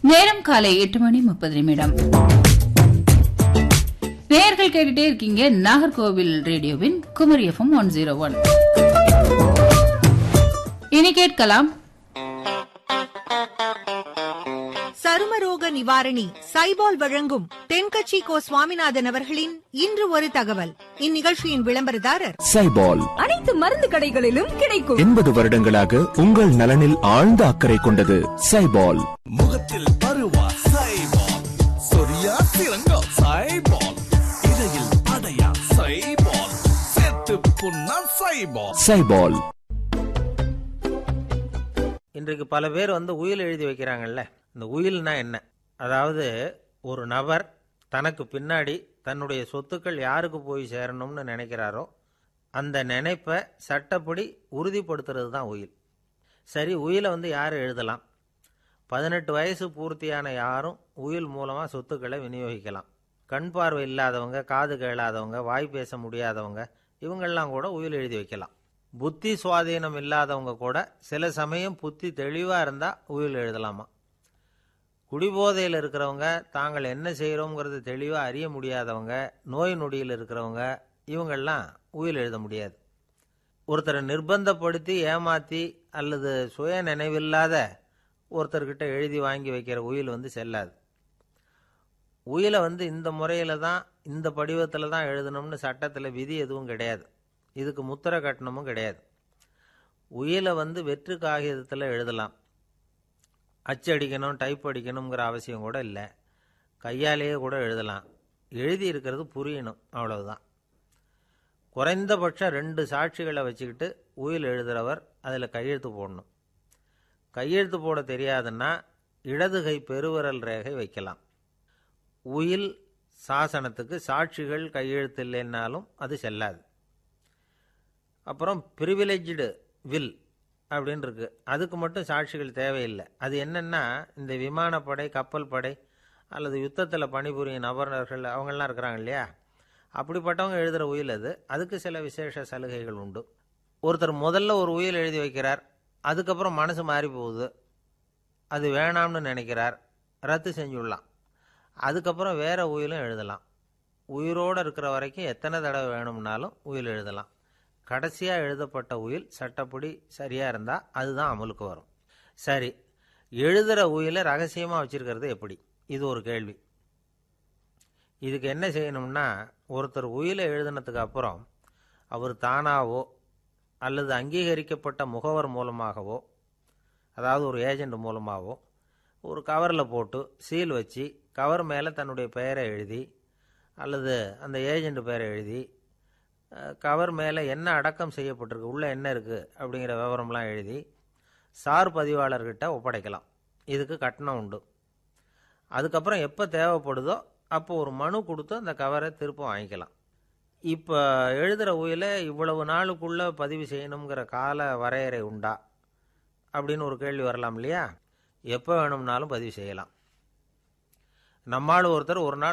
நேரம் காலை எட்டு மணி முப்பது நிமிடம் நேயர்கள் கேட்டுட்டே இருக்கீங்க நாகர்கோவில் ரேடியோவின் Kumari FM one zero one இனி கேட்கலாம் சருமரோக நிவாரணி சைபால் வழங்கும் தென்கட்சி கோ சுவாமிநாதன் அவர்களின் இன்று ஒரு தகவல் இந்நிகழ்ச்சியின் விளம்பரதாரர் சைபால் அனைத்து மருந்து கடைகளிலும் கிடைக்கும் எண்பது வருடங்களாக உங்கள் நலனில் ஆழ்ந்த அக்கறை கொண்டது சைபால் முகத்தில் பருவா சைபால் சொரியா சிறங்கோ சைபால் இடையில் அடையா சைபால் செத்து புண்ணா சைபால் சைபால் இன்றைக்கு பல பேர் வந்து உயில் எழுதி வைக்கிறாங்கல்ல இந்த உயில்னா என்ன அதாவது ஒரு நபர் தனக்கு பின்னாடி தன்னுடைய சொத்துக்கள் யாருக்கு போய் சேரணும்னு நினைக்கிறாரோ அந்த நினைப்பை சட்டப்படி உறுதிப்படுத்துறது தான் உயில் சரி உயிலை வந்து யார் எழுதலாம் பதினெட்டு வயசு பூர்த்தியான யாரும் உயில் மூலமாக சொத்துக்களை விநியோகிக்கலாம் கண் பார்வை இல்லாதவங்க காது கேளாதவங்க வாய் பேச முடியாதவங்க இவங்கெல்லாம் கூட உயில் எழுதி வைக்கலாம் புத்தி சுவாதீனம் இல்லாதவங்க கூட சில சமயம் புத்தி தெளிவாக இருந்தால் உயில் எழுதலாமா குடிபோதையில் இருக்கிறவங்க தாங்கள் என்ன செய்கிறோங்கிறது தெளிவாக அறிய முடியாதவங்க நோய் நொடியில் இருக்கிறவங்க இவங்கெல்லாம் உயில் எழுத முடியாது ஒருத்தரை நிர்பந்தப்படுத்தி ஏமாற்றி அல்லது சுய நினைவில்லாத ஒருத்தர்கிட்ட எழுதி வாங்கி வைக்கிற உயில் வந்து செல்லாது உயிலை வந்து இந்த முறையில் தான் இந்த படிவத்தில் தான் எழுதணும்னு சட்டத்தில் விதி எதுவும் கிடையாது இதுக்கு முத்திரை கட்டணமும் கிடையாது உயிலை வந்து வெற்று காகிதத்தில் எழுதலாம் அச்சடிக்கணும் டைப் அடிக்கணுங்கிற அவசியம் கூட இல்லை கையாலேயே கூட எழுதலாம் எழுதி இருக்கிறது புரியணும் அவ்வளவுதான் குறைந்தபட்சம் ரெண்டு சாட்சிகளை வச்சுக்கிட்டு உயில் எழுதுகிறவர் அதில் கையெழுத்து போடணும் கையெழுத்து போட தெரியாதுன்னா இடது கை பெருவிரல் ரேகை வைக்கலாம் உயில் சாசனத்துக்கு சாட்சிகள் கையெழுத்து இல்லைன்னாலும் அது செல்லாது அப்புறம் ப்ரிவிலேஜ்டு வில் அப்படின்னு இருக்கு அதுக்கு மட்டும் சாட்சிகள் தேவையில்லை அது என்னென்னா இந்த விமானப்படை கப்பல் படை அல்லது யுத்தத்தில் பணிபுரியும் நபர்கள் அவங்கெல்லாம் இருக்கிறாங்க இல்லையா அப்படிப்பட்டவங்க எழுதுகிற உயில் அது அதுக்கு சில விசேஷ சலுகைகள் உண்டு ஒருத்தர் முதல்ல ஒரு உயில் எழுதி வைக்கிறார் அதுக்கப்புறம் மனசு மாறி போகுது அது வேணாம்னு நினைக்கிறார் ரத்து செஞ்சுடலாம் அதுக்கப்புறம் வேற உயிலும் எழுதலாம் உயிரோடு இருக்கிற வரைக்கும் எத்தனை தடவை வேணும்னாலும் உயில் எழுதலாம் கடைசியாக எழுதப்பட்ட உயில் சட்டப்படி சரியாக இருந்தால் அதுதான் அமலுக்கு வரும் சரி எழுதுகிற உயிலை ரகசியமாக வச்சிருக்கிறது எப்படி இது ஒரு கேள்வி இதுக்கு என்ன செய்யணும்னா ஒருத்தர் உயிலை எழுதினதுக்கு அப்புறம் அவர் தானாவோ அல்லது அங்கீகரிக்கப்பட்ட முகவர் மூலமாகவோ அதாவது ஒரு ஏஜெண்ட் மூலமாகவோ ஒரு கவரில் போட்டு சீல் வச்சு கவர் மேலே தன்னுடைய பெயரை எழுதி அல்லது அந்த ஏஜெண்ட் பெயரை எழுதி அஹ், கவர் மேலே என்ன அடக்கம் செய்யப்பட்டிருக்கு உள்ளே என்ன இருக்குது அப்படிங்கிற விவரம்லாம் எழுதி சார் பதிவாளர்கிட்ட ஒப்படைக்கலாம் இதுக்கு கட்டணம் உண்டு அதுக்கப்புறம் எப்போ தேவைப்படுதோ அப்போ ஒரு மனு கொடுத்து அந்த கவரை திரும்ப வாங்கிக்கலாம் இப்போ எழுதுகிற உயிலை இவ்வளவு நாளுக்குள்ளே பதிவு செய்யணுங்கிற கால வரையறை உண்டா அப்படின்னு ஒரு கேள்வி வரலாம் இல்லையா எப்போ வேணும்னாலும் பதிவு செய்யலாம் நம்மால் ஒருத்தர் ஒரு நாள்